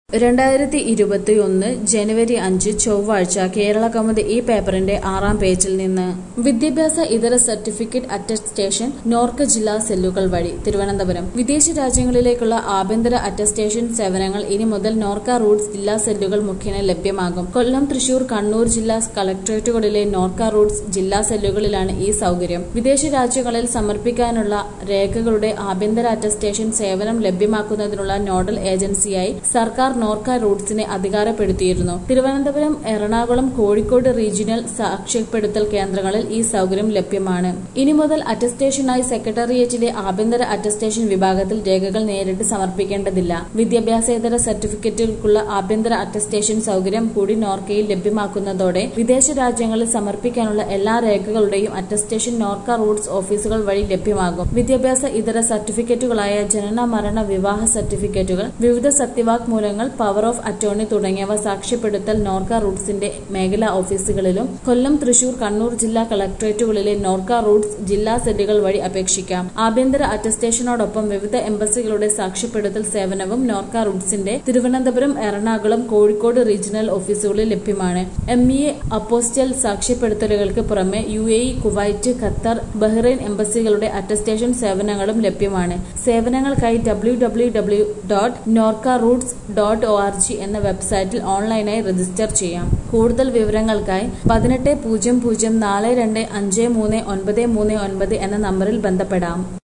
രണ്ടായിരത്തി ഇരുപത്തിയൊന്ന് ജനുവരി അഞ്ച് ചൊവ്വാഴ്ച കേരള കൗമുദി ഈ പേപ്പറിന്റെ ആറാം പേജിൽ നിന്ന് വിദ്യാഭ്യാസ ഇതര സർട്ടിഫിക്കറ്റ് അറ്റസ്റ്റേഷൻ നോർക്ക ജില്ലാ സെല്ലുകൾ വഴി തിരുവനന്തപുരം വിദേശ രാജ്യങ്ങളിലേക്കുള്ള ആഭ്യന്തര അറ്റസ്റ്റേഷൻ സേവനങ്ങൾ ഇനി മുതൽ നോർക്ക റൂട്ട്സ് ജില്ലാ സെല്ലുകൾ മുഖേന ലഭ്യമാകും കൊല്ലം തൃശൂർ കണ്ണൂർ ജില്ലാ കളക്ടറേറ്റുകളിലെ നോർക്ക റൂട്ട്സ് ജില്ലാ സെല്ലുകളിലാണ് ഈ സൗകര്യം വിദേശ രാജ്യങ്ങളിൽ സമർപ്പിക്കാനുള്ള രേഖകളുടെ ആഭ്യന്തര അറ്റസ്റ്റേഷൻ സേവനം ലഭ്യമാക്കുന്നതിനുള്ള നോഡൽ ഏജൻസിയായി സർക്കാർ നോർക്ക റൂട്ട്സിനെ അധികാരപ്പെടുത്തിയിരുന്നു തിരുവനന്തപുരം എറണാകുളം കോഴിക്കോട് റീജിയണൽ സാക്ഷ്യപ്പെടുത്തൽ കേന്ദ്രങ്ങളിൽ ഈ സൗകര്യം ലഭ്യമാണ് ഇനി മുതൽ അറ്റസ്റ്റേഷനായി സെക്രട്ടേറിയറ്റിലെ ആഭ്യന്തര അറ്റസ്റ്റേഷൻ വിഭാഗത്തിൽ രേഖകൾ നേരിട്ട് സമർപ്പിക്കേണ്ടതില്ല വിദ്യാഭ്യാസേതര സർട്ടിഫിക്കറ്റുകൾക്കുള്ള ആഭ്യന്തര അറ്റസ്റ്റേഷൻ സൗകര്യം കൂടി നോർക്കയിൽ ലഭ്യമാക്കുന്നതോടെ വിദേശ രാജ്യങ്ങളിൽ സമർപ്പിക്കാനുള്ള എല്ലാ രേഖകളുടെയും അറ്റസ്റ്റേഷൻ നോർക്ക റൂട്ട്സ് ഓഫീസുകൾ വഴി ലഭ്യമാകും വിദ്യാഭ്യാസ ഇതര സർട്ടിഫിക്കറ്റുകളായ ജനന മരണ വിവാഹ സർട്ടിഫിക്കറ്റുകൾ വിവിധ സത്യവാങ്മൂലങ്ങൾ പവർ ഓഫ് അറ്റോർണി തുടങ്ങിയവ സാക്ഷ്യപ്പെടുത്തൽ നോർക്ക റൂട്ട്സിന്റെ മേഖലാ ഓഫീസുകളിലും കൊല്ലം തൃശൂർ കണ്ണൂർ ജില്ലാ കളക്ടറേറ്റുകളിലെ നോർക്ക റൂട്ട്സ് ജില്ലാ സെല്ലുകൾ വഴി അപേക്ഷിക്കാം ആഭ്യന്തര അറ്റസ്റ്റേഷനോടൊപ്പം വിവിധ എംബസികളുടെ സാക്ഷ്യപ്പെടുത്തൽ സേവനവും നോർക്ക റൂട്ട്സിന്റെ തിരുവനന്തപുരം എറണാകുളം കോഴിക്കോട് റീജിയണൽ ഓഫീസുകളിൽ ലഭ്യമാണ് എം ഇ എ അപ്പോസ്റ്റൽ സാക്ഷ്യപ്പെടുത്തലുകൾക്ക് പുറമെ U A E Kuwait Qatar Bahrain എംബസികളുടെ അറ്റസ്റ്റേഷൻ സേവനങ്ങളും ലഭ്യമാണ് സേവനങ്ങൾക്കായി W W W dot Norka roots dot O R G എന്ന വെബ്സൈറ്റിൽ ഓൺലൈനായി രജിസ്റ്റർ ചെയ്യാം കൂടുതൽ വിവരങ്ങൾക്കായി പതിനെട്ട് പൂജ്യം പൂജ്യം നാല് രണ്ട് അഞ്ച് മൂന്ന് ഒൻപത് മൂന്ന് ഒൻപത് എന്ന നമ്പറിൽ ബന്ധപ്പെടാം